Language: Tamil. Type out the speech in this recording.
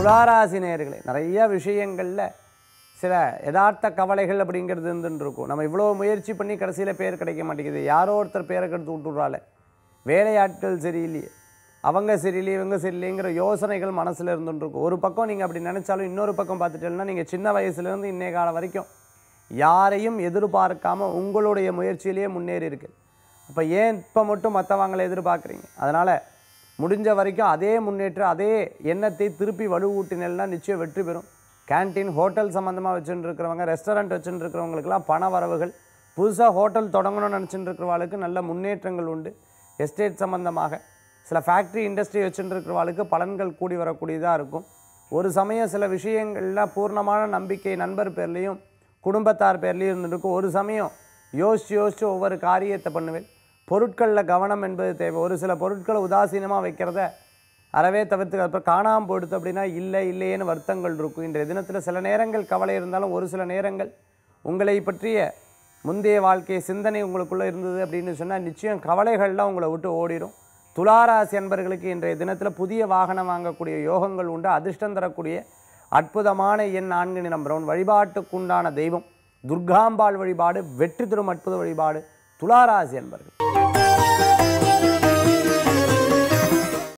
துளாராசி நேயர்களே நிறைய விஷயங்களில் சில யதார்த்த கவலைகள் அப்படிங்கிறது இருந்துட்டு இருக்கும் நம்ம இவ்வளோ முயற்சி பண்ணி கடைசியில் பேர் கிடைக்க மாட்டேங்குது யாரோ ஒருத்தர் பேரை கெடுத்து விட்டுறால வேலையாட்கள் சரியில்லையே அவங்க சரியில்லையே இவங்க சரியில்லைங்கிற யோசனைகள் மனசில் இருந்துட்டு இருக்கும் ஒரு பக்கம் நீங்கள் அப்படி நினச்சாலும் இன்னொரு பக்கம் பார்த்துட்டீங்கன்னா நீங்கள் சின்ன வயசுலேருந்து இன்னைய காலம் வரைக்கும் யாரையும் எதிர்பார்க்காம உங்களுடைய முயற்சியிலேயே முன்னேறி இருக்கு அப்போ ஏன் இப்போ மட்டும் மற்றவங்களை எதிர்பார்க்குறீங்க அதனால் முடிஞ்ச வரைக்கும் அதே முன்னேற்றம் அதே எண்ணத்தை திருப்பி வலுவூட்டினேன்னா நிச்சயம் வெற்றி பெறும் கேண்டீன் ஹோட்டல் சம்மந்தமாக வச்சுட்டு இருக்கிறவங்க ரெஸ்டாரண்ட் வச்சுட்டு இருக்கிறவங்களுக்கெல்லாம் பண வரவுகள் புதுசாக ஹோட்டல் தொடங்கணும்னு நினச்சிட்டு இருக்கிறவங்களுக்கு நல்ல முன்னேற்றங்கள் உண்டு எஸ்டேட் சம்மந்தமாக சில ஃபேக்ட்ரி இண்டஸ்ட்ரி வச்சுட்டு இருக்கிறவங்களுக்கு பலன்கள் கூடி வரக்கூடியதாக இருக்கும் ஒரு சமயம் சில விஷயங்களில் பூர்ணமான நம்பிக்கை நண்பர் பேர்லேயும் குடும்பத்தார் பேர்லேயும் இருந்துருக்கும் ஒரு சமயம் யோசிச்சு யோசிச்சு ஒவ்வொரு காரியத்தை பண்ணுவேன் பொருட்களில் கவனம் என்பது தேவை ஒரு சில பொருட்களை உதாசீனமாக வைக்கிறத அறவே தவிர்த்து அப்புறம் காணாமல் போயிடுது அப்படின்னா இல்லை இல்லையேன்னு வருத்தங்கள் இருக்கும் இன்றைய தினத்தில் சில நேரங்கள் கவலை இருந்தாலும் ஒரு சில நேரங்கள் உங்களை பற்றிய முந்தைய வாழ்க்கை சிந்தனை உங்களுக்குள்ளே இருந்தது அப்படின்னு சொன்னால் நிச்சயம் கவலைகள்லாம் உங்களை விட்டு ஓடிடும் துளாராசி அன்பர்களுக்கு இன்றைய தினத்தில் புதிய வாகனம் வாங்கக்கூடிய யோகங்கள் உண்டு அதிர்ஷ்டம் தரக்கூடிய அற்புதமான எண் நான்கு நிறம் பிரவுன் வழிபாட்டுக்குண்டான தெய்வம் துர்காம்பாள் வழிபாடு வெற்றி தரும் அற்புத வழிபாடு துளாராசி அன்பர்கள்